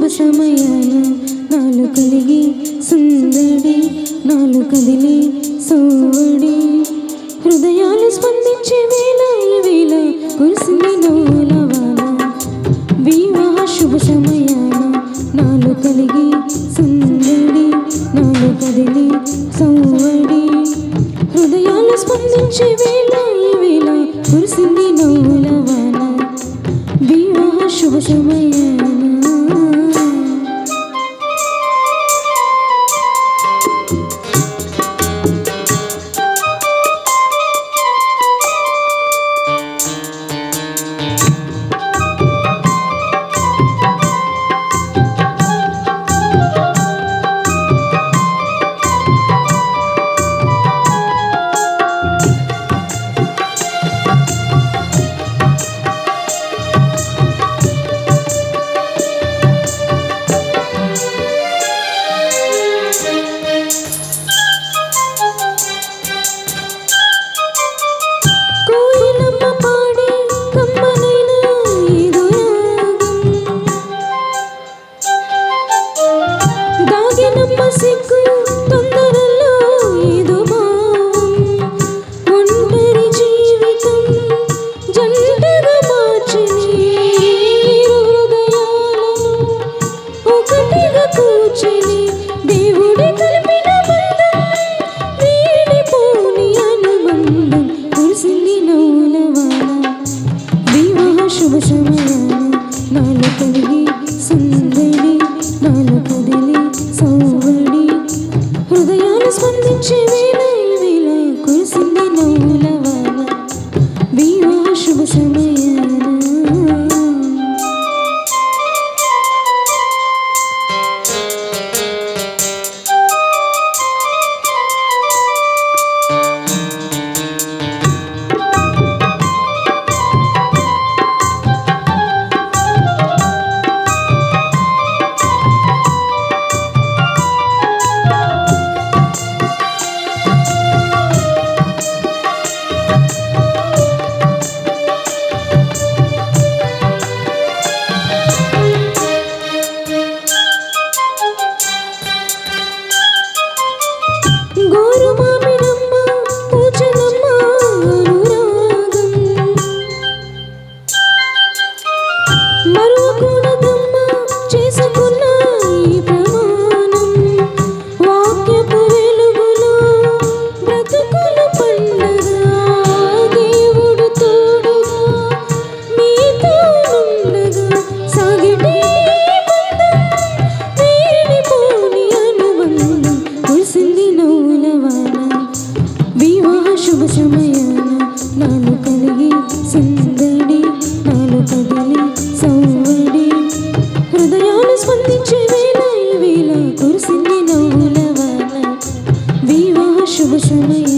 సమయాన నాలు కలిగి సుందడి నాలు కదిలి సోవడి హృదయాలు స్పందించే వేళ ఈ వేళ కురిసింది నోలవాన వివాహ శుభ సమయాన నాలు కలిగి సుందడి నాలు కదిలి సౌవడి హృదయాలు స్పందించే వేళ ఈ వేళ కురిసింది నోలవాన వివాహ శుభ సమయాన కోయిలమ్మ పాడే కమ్మనైన ఏదో రాగం దాగినమ్మ సిగ్గు తొందరలో ఏదో భావం ఒంటరి జీవితం జంటగా మార్చని హృదయాలను ఒకటిగా కూర్చని దేవుడి కలిపిన బంధం వీడిపోని అనుబంధం కురిసింది నవ్వులవాన వివాహ శుభ సమయాన నాలు కలిగి సుందడి నాలు కదిలి సౌవడి హృదయాలు స్పందించే వేళ ఈ వేళ కురిసింది నవ్వులవాన వివాహ శుభ సమయాన గోరు మామిడమ్మ పూచనమ్మ అనురాగం మరువకూడదమ్మ చేసుకున్న ఈ ప్రమాణం వాక్యపు వెలుగులో బ్రతుకులు పండగ దేవుడు తోడుగా మీతో ఉండగా సాగిటే బంధం వీడిపోని అనుబంధం కురిసింది నవ్వులవాన వివాహ శుభ సమయాన నాలు కలిగి సుందడి నాలు కదిలి సౌవడి హృదయాలు స్పందించే వేళ ఈ వేళ కురిసింది నవ్వులవాన వివాహ శుభ సమయాన